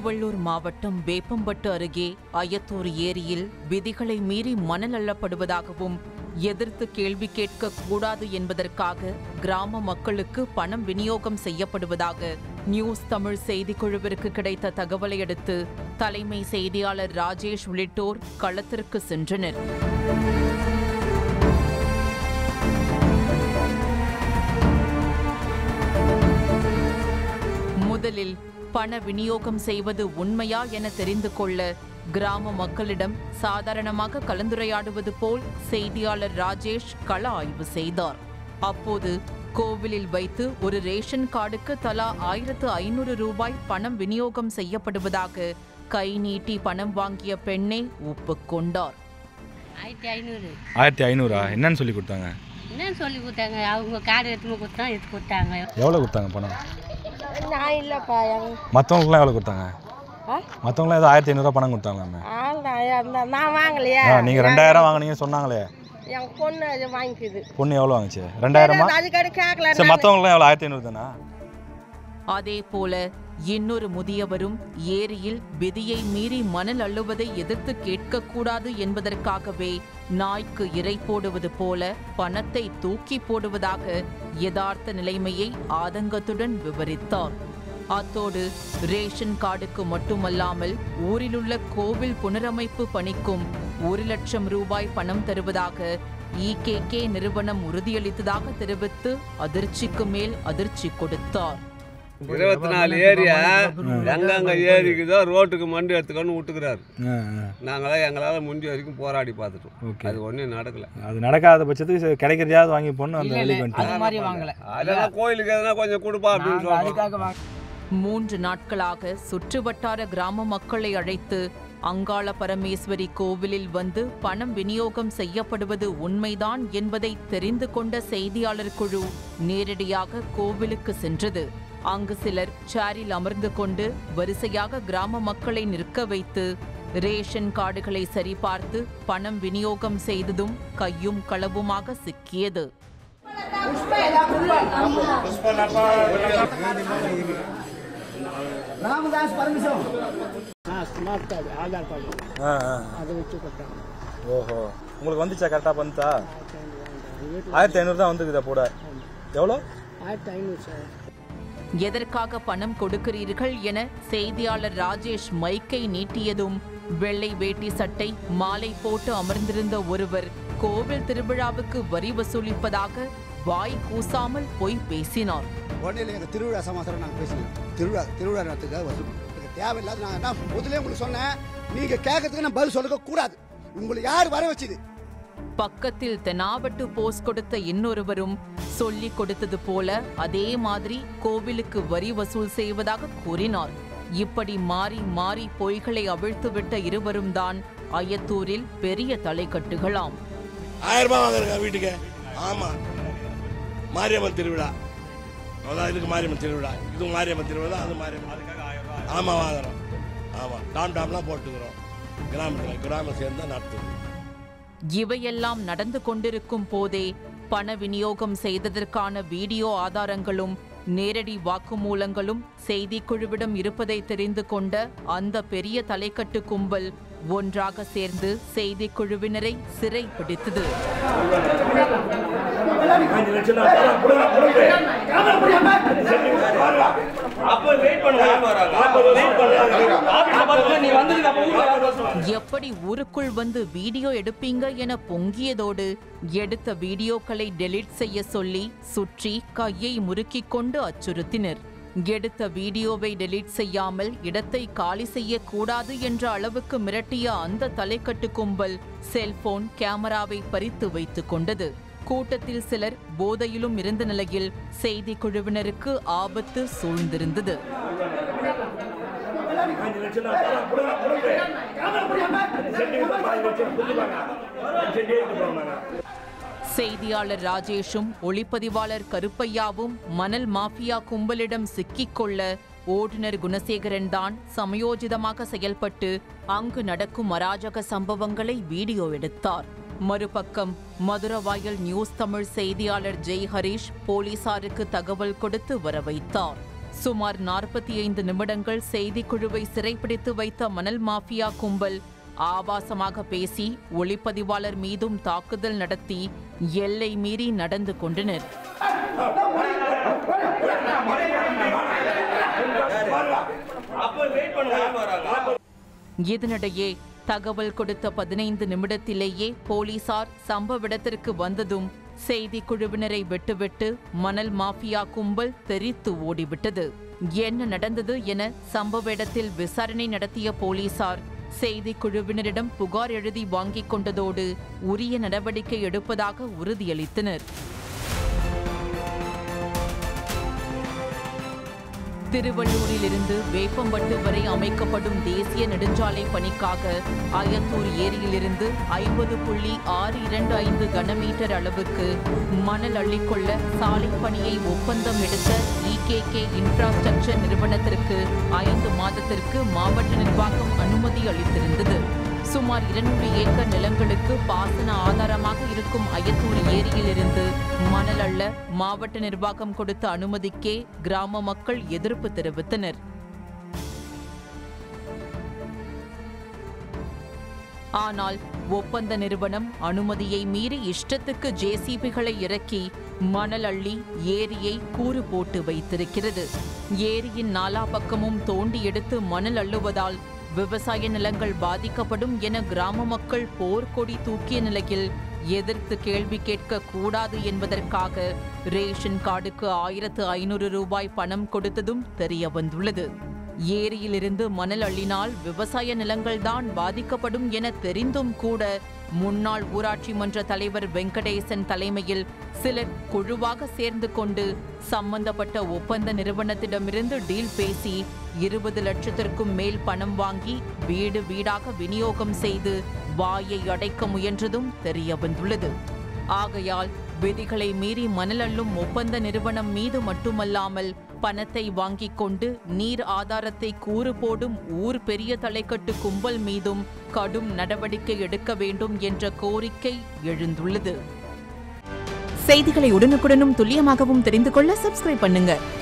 திருவள்ளூர் மாவட்டம் வேப்பம்பட்டு அருகே அயத்தூர் ஏரியில் விதிகளை மீறி மணல் அள்ளப்படுவதாகவும் எதிர்த்து கேள்வி கேட்க கூடாது என்பதற்காக கிராம மக்களுக்கு பணம் விநியோகம் செய்யப்படுவதாக நியூஸ் தமிழ் செய்திக்குழுவிற்கு கிடைத்த தகவலை அடுத்து தலைமை செய்தியாளர் ராஜேஷ் உள்ளிட்டோர் களத்திற்கு சென்றனர் முதலில் பண விநியோகம் செய்வது உண்மையா என தெரிந்து கொள்ள கிராம மக்களிடம் சாதாரணமாக கலந்துரையாடுவது போல் செய்தியாளர் ராஜேஷ் கள ஆய்வு செய்தார் அப்போது கோவிலில் வைத்து ஒரு ரேஷன் கார்டுக்கு தலா ஆயிரத்து ஐநூறு ரூபாய் பணம் விநியோகம் செய்யப்படுவதாக கை நீட்டி பணம் வாங்கிய பெண்ணை ஒப்புக்கொண்டார் ஆயிரத்தி ஐநூறு ஆயிரத்தி ஐநூறா என்னன்னு சொல்லி கொடுத்தாங்க என்னன்னு சொல்லி கொடுத்தாங்க அவங்க கார்டு எடுத்துன்னு கொடுத்தா எடுத்து கொடுத்தாங்க எவ்வளோ கொடுத்தாங்க பணம் நான் இல்லைப்பா எங் மற்றவங்களுக்குலாம் எவ்வளோ கொடுத்தாங்க ஆ? மற்றவங்களாம் ஏதோ ஆயிரத்தி ஐநூறுரூவா பணம் கொடுத்தாங்களாமே ஆள் தான் அந்த நான் வாங்கலையே ஆ நீங்கள் ரெண்டாயிரம் வாங்குனீங்கன்னு சொன்னாங்களே என் பொண்ணு அது வாங்கிக்குது பொண்ணு எவ்வளோ வாங்குச்சு ரெண்டாயிரமா அதுக்கடி கேட்கல சரி மற்றவங்களாம் எவ்வளோ ஆயிரத்தி ஐநூறு தானா அதே போல இன்னொரு முதியவரும் ஏரியில் விதியை மீறி மணல் அள்ளுவதை எதிர்த்து கேட்கக்கூடாது என்பதற்காகவே நாய்க்கு இரை போடுவது போல பணத்தை தூக்கி போடுவதாக யதார்த்த நிலைமையை ஆதங்கத்துடன் விவரித்தார் அத்தோடு ரேஷன் கார்டுக்கு மட்டுமல்லாமல் ஊரிலுள்ள கோவில் புனரமைப்பு பணிக்கும் ஒரு லட்சம் ரூபாய் பணம் தருவதாக இகேகே நிறுவனம் உறுதியளித்ததாக தெரிவித்து அதிர்ச்சிக்கு மேல் அதிர்ச்சி கொடுத்தார் இருபத்தி நாலு ஏரியா எங்கெங்க ஏரிக்குதோ ரோட்டுக்கு மண்டி எடுத்துக்கொண்டு விட்டுக்கிறாரு ஆ, ஆ. நாங்களாம் எங்களால் முடிஞ்ச வரைக்கும் போராடி பார்த்துட்டோம் ஓகே அது ஒன்றும் நடக்கல அது நடக்காத பட்சத்துக்கு சரி, கிடைக்கிறதையாவது வாங்கி போடணும் அந்த வேலைக்கு அது வந்துட்டு மாதிரி வாங்கல அதெல்லாம் கோயிலுக்கு எதனா கொஞ்சம் கொடுப்பா அப்படின்னு நாங்க சொல்றோம் அதுக்காக வாங்க மூன்று நாட்களாக சுற்றுவட்டார கிராம மக்களை அழைத்து அங்காள பரமேஸ்வரி கோவிலில் வந்து பணம் விநியோகம் செய்யப்படுவது உண்மைதான் என்பதை தெரிந்து கொண்ட செய்தியாளர் குழு நேரடியாக கோவிலுக்கு சென்றது அங்கு சிலர் சேரில் அமர்ந்து கொண்டு வரிசையாக கிராம மக்களை நிற்க வைத்து ரேஷன் கார்டுகளை சரிபார்த்து பணம் விநியோகம் செய்ததும் கையும் களவுமாக சிக்கியது ஆ, ஆ. ஓஹோ உங்களுக்கு வந்துச்சா கரெக்டாக வந்துச்சா ஆயிரத்தி ஐநூறு தான் வந்துக்குதா கூட எவ்வளோ எதற்காக பணம் கொடுக்கிறீர்கள் என செய்தியாளர் ராஜேஷ் மைக்கை நீட்டியதும் வெள்ளை வேட்டி சட்டை மாலை போட்டு அமர்ந்திருந்த ஒருவர் கோவில் திருவிழாவுக்கு வரி வசூலிப்பதாக வாய் கூசாமல் போய் பேசினார் உடனே எங்கள் திருவிழா சமாசாரம் நாங்கள் பேசினோம் திருவிழா திருவிழா நேரத்துக்கு வசூல் எனக்கு தேவையில்லாத நான் என்ன முதல்ல உங்களுக்கு சொன்னேன் நீங்கள் கேட்கறதுக்கு நான் பதில் சொல்ல கூடாது உங்களை யார் வர வச்சுது பக்கத்தில் தெனாவட்டு போஸ் கொடுத்த இன்னொருவரும் சொல்லிக் கொடுத்தது போல அதே மாதிரி கோவிலுக்கு வரி வசூல் செய்வதாக கூறினார் இப்படி மாறி மாறி பொய்களை அவிழ்த்துவிட்ட இருவரும் தான் அயத்தூரில் பெரிய தலைக்கட்டுகளாம் ஆயிரம் ரூபாய் வாங்குறேங்க வீட்டுக்கு ஆமா மாரியம்மன் திருவிழா அதான் இதுக்கு மாரியம்மன் திருவிழா இது மாரியம்மன் திருவிழா அது மாரியம்மன் ஆமா வாங்குறோம் ஆமா டாம் டாம்லாம் போட்டுக்கிறோம் கிராமத்தில் கிராமம் சேர்ந்து தான் நடத்துது இவையெல்லாம் நடந்து கொண்டிருக்கும் போதே பண விநியோகம் செய்ததற்கான வீடியோ ஆதாரங்களும் நேரடி வாக்குமூலங்களும் செய்திக்குழுவிடம் இருப்பதை தெரிந்து கொண்ட அந்த பெரிய தலைக்கட்டு கும்பல் ஒன்றாக சேர்ந்து செய்திக்குழுவினரை சிறை பிடித்தது எப்படி ஊருக்குள் வந்து வீடியோ எடுப்பீங்க என பொங்கியதோடு எடுத்த வீடியோக்களை டெலீட் செய்ய சொல்லி சுற்றி கையை முறுக்கிக் கொண்டு அச்சுறுத்தினர் எடுத்த வீடியோவை டெலீட் செய்யாமல் இடத்தை காலி செய்யக்கூடாது என்ற அளவுக்கு மிரட்டிய அந்த தலைக்கட்டு கும்பல் செல்போன் கேமராவை பறித்து வைத்துக் கொண்டது கூட்டத்தில் சிலர் போதையிலும் இருந்த நிலையில் செய்தி குழுவினருக்கு ஆபத்து சூழ்ந்திருந்தது செய்தியாளர் ராஜேஷும் ஒளிப்பதிவாளர் கருப்பையாவும் மணல் மாஃபியா கும்பலிடம் சிக்கிக்கொள்ள ஓட்டுநர் குணசேகரன் தான் சமயோஜிதமாக செயல்பட்டு அங்கு நடக்கும் அராஜக சம்பவங்களை வீடியோ எடுத்தார் மறுபக்கம் மதுரவாயல் நியூஸ் தமிழ் செய்தியாளர் ஜெய் ஹரீஷ் போலீசாருக்கு தகவல் கொடுத்து வர வைத்தார் சுமார் நாற்பத்தி ஐந்து நிமிடங்கள் செய்திக்குழுவை சிறைப்பிடித்து வைத்த மணல் மாஃபியா கும்பல் ஆபாசமாக பேசி ஒளிப்பதிவாளர் மீதும் தாக்குதல் நடத்தி எல்லை மீறி நடந்து கொண்டனர் இதனிடையே தகவல் கொடுத்த பதினைந்து நிமிடத்திலேயே போலீசார் சம்பவ இடத்திற்கு வந்ததும் செய்தி குழுவினரை விட்டுவிட்டு மணல் மாஃபியா கும்பல் தெரித்து ஓடிவிட்டது என்ன நடந்தது என சம்பவ இடத்தில் விசாரணை நடத்திய போலீசார் செய்தி குழுவினரிடம் புகார் எழுதி வாங்கிக் கொண்டதோடு உரிய நடவடிக்கை எடுப்பதாக உறுதியளித்தனர் திருவள்ளூரிலிருந்து வேப்பம்பட்டு வரை அமைக்கப்படும் தேசிய நெடுஞ்சாலை பணிக்காக அயத்தூர் ஏரியிலிருந்து ஐம்பது புள்ளி ஆறு இரண்டு ஐந்து கனமீட்டர் அளவுக்கு மணல் அள்ளிக்கொள்ள சாலை பணியை ஒப்பந்தம் எடுத்த இகேகே இன்ஃப்ராஸ்ட்ரக்சர் நிறுவனத்திற்கு ஐந்து மாதத்திற்கு மாவட்ட நிர்வாகம் அனுமதி அளித்திருந்தது சுமார் இருநூறு ஏக்கர் நிலங்களுக்கு பாசன ஆதாரமாக இருக்கும் அயத்தூர் ஏரியிலிருந்து மணல் அள்ள மாவட்ட நிர்வாகம் கொடுத்த அனுமதிக்கே கிராம மக்கள் எதிர்ப்பு தெரிவித்தனர் ஆனால் ஒப்பந்த நிறுவனம் அனுமதியை மீறி இஷ்டத்துக்கு ஜேசிபிகளை இறக்கி மணல் அள்ளி ஏரியை கூறு போட்டு வைத்திருக்கிறது ஏரியின் நாலா பக்கமும் தோண்டி எடுத்து மணல் அள்ளுவதால் விவசாய நிலங்கள் பாதிக்கப்படும் என கிராம மக்கள் போர்க்கொடி தூக்கிய நிலையில் எதிர்த்து கேள்வி கேட்க கூடாது என்பதற்காக ரேஷன் கார்டுக்கு ஆயிரத்து ஐநூறு ரூபாய் பணம் கொடுத்ததும் தெரிய வந்துள்ளது ஏரியிலிருந்து மணல் அள்ளினால் விவசாய நிலங்கள்தான் பாதிக்கப்படும் என தெரிந்தும் கூட முன்னாள் ஊராட்சி மன்ற தலைவர் வெங்கடேசன் தலைமையில் சிலர் குழுவாக சேர்ந்து கொண்டு சம்பந்தப்பட்ட ஒப்பந்த நிறுவனத்திடமிருந்து டீல் பேசி இருபது லட்சத்திற்கும் மேல் பணம் வாங்கி வீடு வீடாக விநியோகம் செய்து வாயை அடைக்க முயன்றதும் தெரிய வந்துள்ளது ஆகையால் விதிகளை மீறி மணல் அள்ளும் ஒப்பந்த நிறுவனம் மீது மட்டுமல்லாமல் பணத்தை வாங்கிக் கொண்டு நீர் ஆதாரத்தை கூறு போடும் ஊர் பெரிய தலைக்கட்டு கும்பல் மீதும் கடும் நடவடிக்கை எடுக்க வேண்டும் என்ற கோரிக்கை எழுந்துள்ளது செய்திகளை உடனுக்குடனும் துல்லியமாகவும் தெரிந்து கொள்ள சப்ஸ்கிரைப் பண்ணுங்க